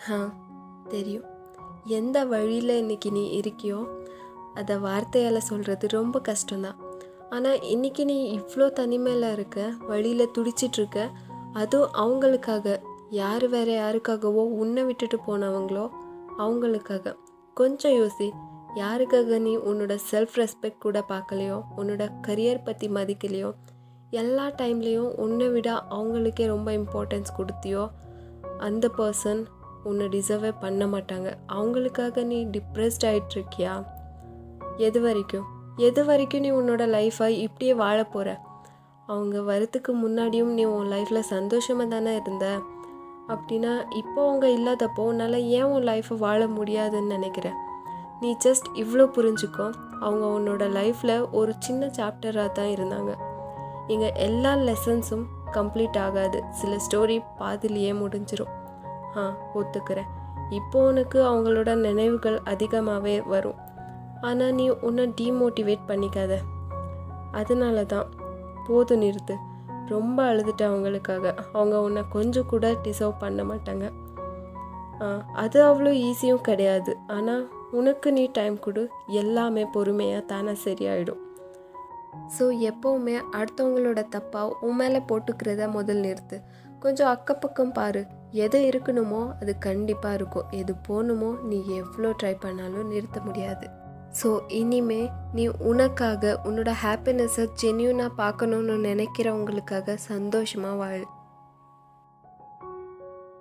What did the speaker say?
ஆ தெரியும் எந்த வழியில் இன்னைக்கு நீ இருக்கியோ அதை வார்த்தையால் சொல்கிறது ரொம்ப கஷ்டம்தான் ஆனால் இன்னைக்கு நீ இவ்வளோ தனிமையில் இருக்க வழியில் துடிச்சிட்டு இருக்க அதுவும் அவங்களுக்காக யார் வேற யாருக்காகவோ உன்னை விட்டுட்டு போனவங்களோ அவங்களுக்காக கொஞ்சம் யோசி யாருக்காக நீ உன்னோட செல்ஃப் ரெஸ்பெக்ட் கூட பார்க்கலையோ உன்னோட கரியர் பற்றி மதிக்கலையோ எல்லா டைம்லேயும் உன்னை விட அவங்களுக்கே ரொம்ப இம்பார்ட்டன்ஸ் கொடுத்தியோ அந்த பர்சன் உன்னை டிசர்வே பண்ண மாட்டாங்க அவங்களுக்காக நீ டிப்ரெஸ்ட் ஆகிட்டுருக்கியா எது வரைக்கும் எது வரைக்கும் நீ உன்னோட லைஃப்பை இப்படியே வாழ போகிற அவங்க வரத்துக்கு முன்னாடியும் நீ உன் லைஃப்பில் சந்தோஷமாக தானே இருந்த அப்படின்னா இப்போ அவங்க இல்லாதப்போ உன்னால் ஏன் உன் லைஃப்பை வாழ முடியாதுன்னு நினைக்கிற நீ ஜஸ்ட் இவ்வளோ புரிஞ்சுக்கோ அவங்க உன்னோட லைஃப்பில் ஒரு சின்ன சாப்டராக தான் இருந்தாங்க இங்கே எல்லா லெசன்ஸும் கம்ப்ளீட் ஆகாது சில ஸ்டோரி பாதிலேயே முடிஞ்சிடும் ஆ ஒத்துக்கிறேன் இப்போ உனக்கு அவங்களோட நினைவுகள் அதிகமாகவே வரும் ஆனால் நீ உன்னை டீமோட்டிவேட் பண்ணிக்காத அதனால தான் போதும் நிறுத்து ரொம்ப அழுதுட்ட அவங்களுக்காக அவங்க உன்னை கொஞ்சம் கூட டிசர்வ் பண்ண மாட்டாங்க ஆ, அது அவ்வளோ ஈஸியும் கிடையாது ஆனால் உனக்கு நீ டைம் கொடு எல்லாமே பொறுமையாக தானே சரியாயிடும் ஸோ எப்போவுமே அடுத்தவங்களோட தப்பாக உன் மேலே போட்டுக்கிறத முதல் நிறுத்து கொஞ்சம் அக்கப்பக்கம் பாரு எது இருக்கணுமோ அது கண்டிப்பாக இருக்கும் எது போகணுமோ நீ எவ்வளோ ட்ரை பண்ணாலும் நிறுத்த முடியாது ஸோ இனிமே நீ உனக்காக உன்னோட ஹாப்பினஸ்ஸை ஜென்யூனாக பார்க்கணுன்னு நினைக்கிறவங்களுக்காக சந்தோஷமாக வாழ்